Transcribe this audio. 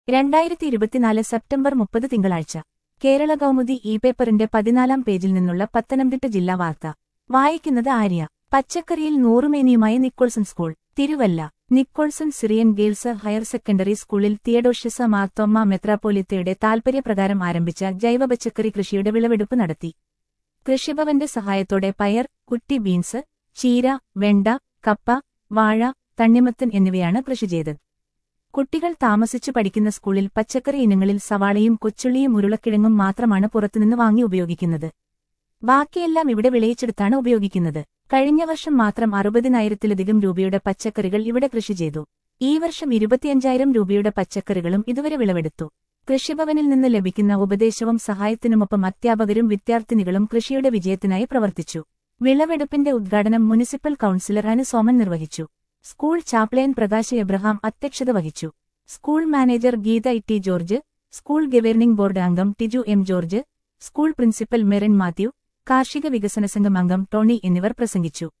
രണ്ടായിരത്തി ഇരുപത്തിനാല് സെപ്റ്റംബർ മുപ്പത് തിങ്കളാഴ്ച കേരള കൗമുദി ഇ പേപ്പറിന്റെ പതിനാലാം പേജിൽ നിന്നുള്ള പത്തനംതിട്ട ജില്ലാ വാർത്ത വായിക്കുന്നത് ആര്യ പച്ചക്കറിയിൽ നൂറുമേനിയുമായ Nicholson school Thiruvalla Nicholson Syrian girls higher secondary സ്കൂളിൽ തിയഡോഷ്യസ മാർത്തോമ്മ മെത്രാപ്പോലിത്തയുടെ താൽപര്യപ്രകാരം ആരംഭിച്ച ജൈവ പച്ചക്കറി കൃഷിയുടെ വിളവെടുപ്പ് നടത്തി കൃഷിഭവന്റെ സഹായത്തോടെ പയർ കുറ്റി ബീൻസ് ചീര വെണ്ട കപ്പ വാഴ തണ്ണിമത്തൻ എന്നിവയാണ് കൃഷി ചെയ്തത് കുട്ടികൾ താമസിച്ചു പഠിക്കുന്ന സ്കൂളിൽ പച്ചക്കറി ഇനങ്ങളിൽ സവാളയും കൊച്ചുള്ളിയും ഉരുളക്കിഴങ്ങും മാത്രമാണ് പുറത്തുനിന്ന് വാങ്ങി ഉപയോഗിക്കുന്നത് ബാക്കിയെല്ലാം ഇവിടെ വിളയിച്ചെടുത്താണ് ഉപയോഗിക്കുന്നത് കഴിഞ്ഞ വർഷം മാത്രം അറുപതിനായിരത്തിലധികം രൂപയുടെ പച്ചക്കറികൾ ഇവിടെ കൃഷി ചെയ്തു ഈ വർഷം ഇരുപത്തിയഞ്ചായിരം രൂപയുടെ പച്ചക്കറികളും ഇതുവരെ വിളവെടുത്തു കൃഷിഭവനിൽ നിന്ന് ലഭിക്കുന്ന ഉപദേശവും സഹായത്തിനുമൊപ്പം അധ്യാപകരും വിദ്യാർത്ഥിനികളും കൃഷിയുടെ വിജയത്തിനായി പ്രവർത്തിച്ചു വിളവെടുപ്പിന്റെ ഉദ്ഘാടനം മുനിസിപ്പൽ കൌൺസിലർ അനു സോമൻ നിർവഹിച്ചു സ്കൂൾ ചാപ്ലയൻ പ്രകാശ് എബ്രഹാം അധ്യക്ഷത വഹിച്ചു school manager Geetha E George school governing board അംഗം Tiju M George school principal Merin Mathew കാർഷിക വികസന സംഘം അംഗം ടോണി എന്നിവർ പ്രസംഗിച്ചു